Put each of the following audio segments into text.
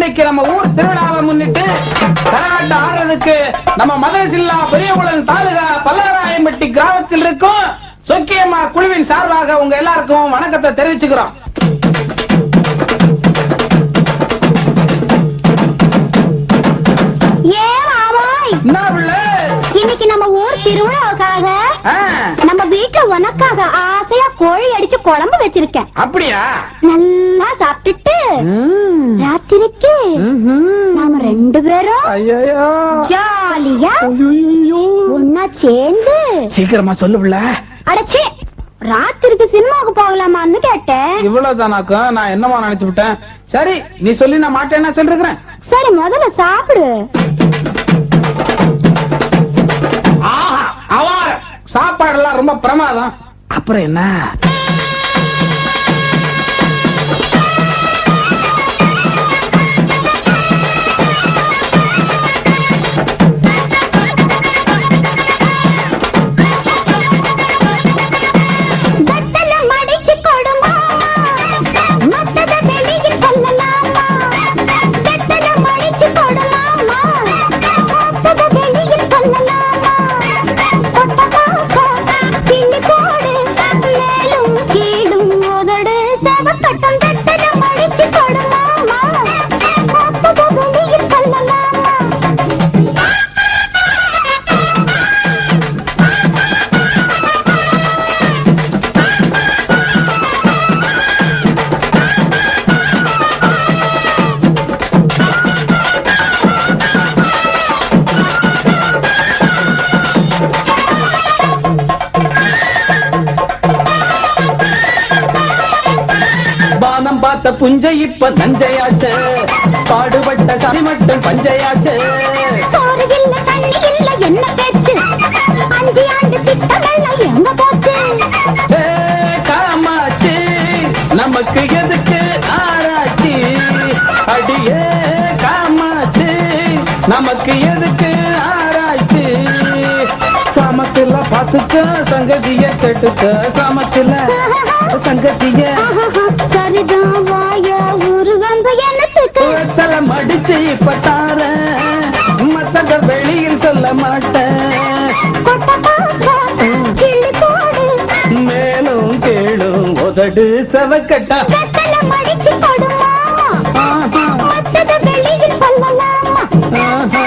இன்னைக்கு நம்ம ஊர் திருவிழாவை முன்னிட்டு கரகாட்டம் ஆடுறதுக்கு நம்ம மதுரசில்லா பெரியகுளம் தாலுகா பல்லராயம்பட்டி கிராமத்தில் இருக்கும் சொக்கியம்மா குழுவின் சார்பாக உங்க எல்லாருக்கும் வணக்கத்தை தெரிவிச்சுக்கிறோம் ஏ மாமாய் என்ன பிள்ளை? இன்னைக்கு நம்ம ஊர் திருவிழாவுக்காக ஆ, நம்ம வீட்டுல உனக்காக ஆசையா கோழி அடிச்சு குழம்பு வச்சிருக்கேன் அப்படியா நல்லா சாப்பிட்டுட்டு ம், ராத்திரிக்கு ம்ஹும். நாம ரெண்டு பேரும் ஐயையோ. ஜாலியா ஐயையோ. ஒன்னா சேர்ந்து சீக்கிரமா சொல்லு பிள்ள அடச்சே ராத்திரிக்கு சினிமாவுக்கு போகலாமான்னு கேட்டேன் இவ்வளவுதானாக்கும் நான் என்னமா நினைச்சு விட்டேன் சரி நீ சொல்லி நான் மாட்டேன்னா சொல்லிருக்கிறேன் சரி முதல்ல சாப்பிடு ஆஹா அவார சாப்பாடெல்லாம் ரொம்ப பிரமாதம் அப்புறம் என்ன வெத்தல மடிச்சு கொடுமா மத்தத வெளியில் சொல்லலாமா வெத்தல மடிச்சு கொடுமாமா மத்தத வெளியில் சொல்லலாமா கொட்டப்பாக்கா கிள்ளி போடு மேலும் கீழும் உதடு செவக்கட்டும் வெத்தல மடிச்சு கொடுமாமா மத்தத வெளியில் சொல்லலாமா பானம் பார்த்த புஞ்சை இப்ப நஞ்சையாச்சு பாடுபட்ட சாமி மட்டும் பஞ்சையாச்சு சோறு இல்ல தண்ணி இல்ல என்ன பேச்சு அஞ்சு ஆண்டு திட்டமெல்லாம் எங்க போச்சு ஏ, காமாட்சி நமக்கு எதுக்கு ஆராய்ச்சி அடியே காமாட்சி நமக்கு எதுக்கு ஆராய்ச்சி சமத்துல பாத்துக்க சங்கதிய கேட்டுக்க சமத்துல சங்கதிய சரிதான் வாய ஊரு வந்து என்னத்துக்கு வெத்தல மடிச்சு இப்ப தார மத்தத வெளியில் சொல்ல மாட்டேன் கொட்ட பாக்கா கிள்ளி போடு மேலும் கேளும் உதடு செவக்கட்டா வெத்தல மடிச்சு கொடுமா ஆஹா, மத்தத வெளியில் சொல்லலாமா ஆஹா.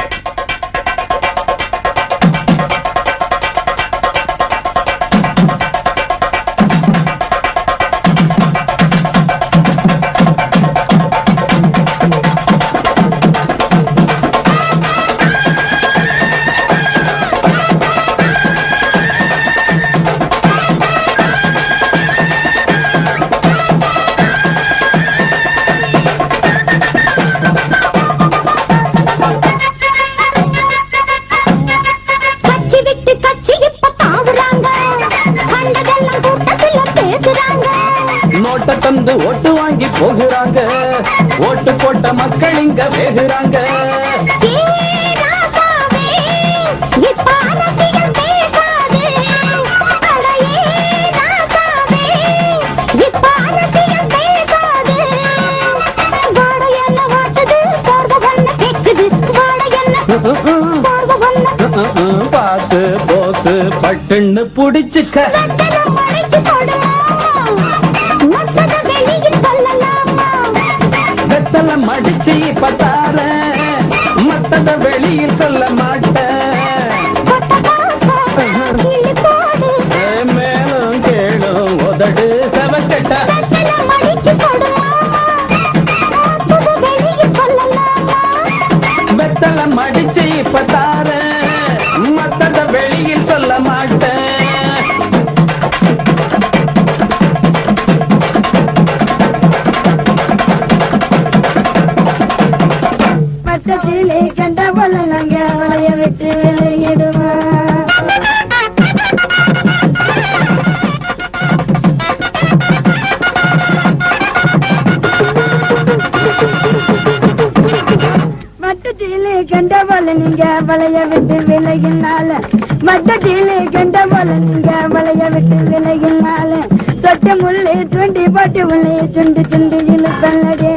கட்சி விட்டு கட்சி இப்ப தாவுறாங்க கண்டதெல்லாம் கூட்டத்துல பேசுறாங்க நோட்டை தந்து ஓட்டு வாங்கி போகிறாங்க ஓட்டு போட்ட மக்கள் இங்க வேகுறாங்க ஏ ராசாவே, இப்ப அரசியல் பேசாதே. அட ஏ ராசாவே, இப்ப அரசியல் பேசாதே. வாடை என்ன வாட்டுது, போர்வ பண்ண கேக்குது. வாடை என்ன போர்வ பண்ண பார்த்து போத்து பட்டுன்னு புடிச்சுக்க வெத்தலை மடிச்சு கொடுமா. மத்தத வெளியில் சொல்லலாமா வெத்தல மடிச்சு இப்ப தார மத்தத வெளியில் சொல்ல மாட்டேன் கொட்ட பாக்கா, கிள்ளி போடு. ஏ, மேலும் கேளும் உதடு செவக்கட்டா வெத்தலை மடிச்சு கொடுமா. மத்தத வெளியில் சொல்லலாமா வெத்தல மடிச்சு இப்ப தார மத்தத வெளியில் சொல்ல மாட்டேன் பக்கத்திலே கண்ட போல நாங்க வளைய விட்டு வெளியிடுவோம் வட்டத்திலே கண்ட போல நீங்க வளைய விட்டு விலகினால வட்டத்திலே கண்ட போல நீங்க வளைய விட்டு விலகினால தொட்ட முள்ளு துண்டி போட்டு உள்ளே துண்டு துண்டு இழுப்பல்லடே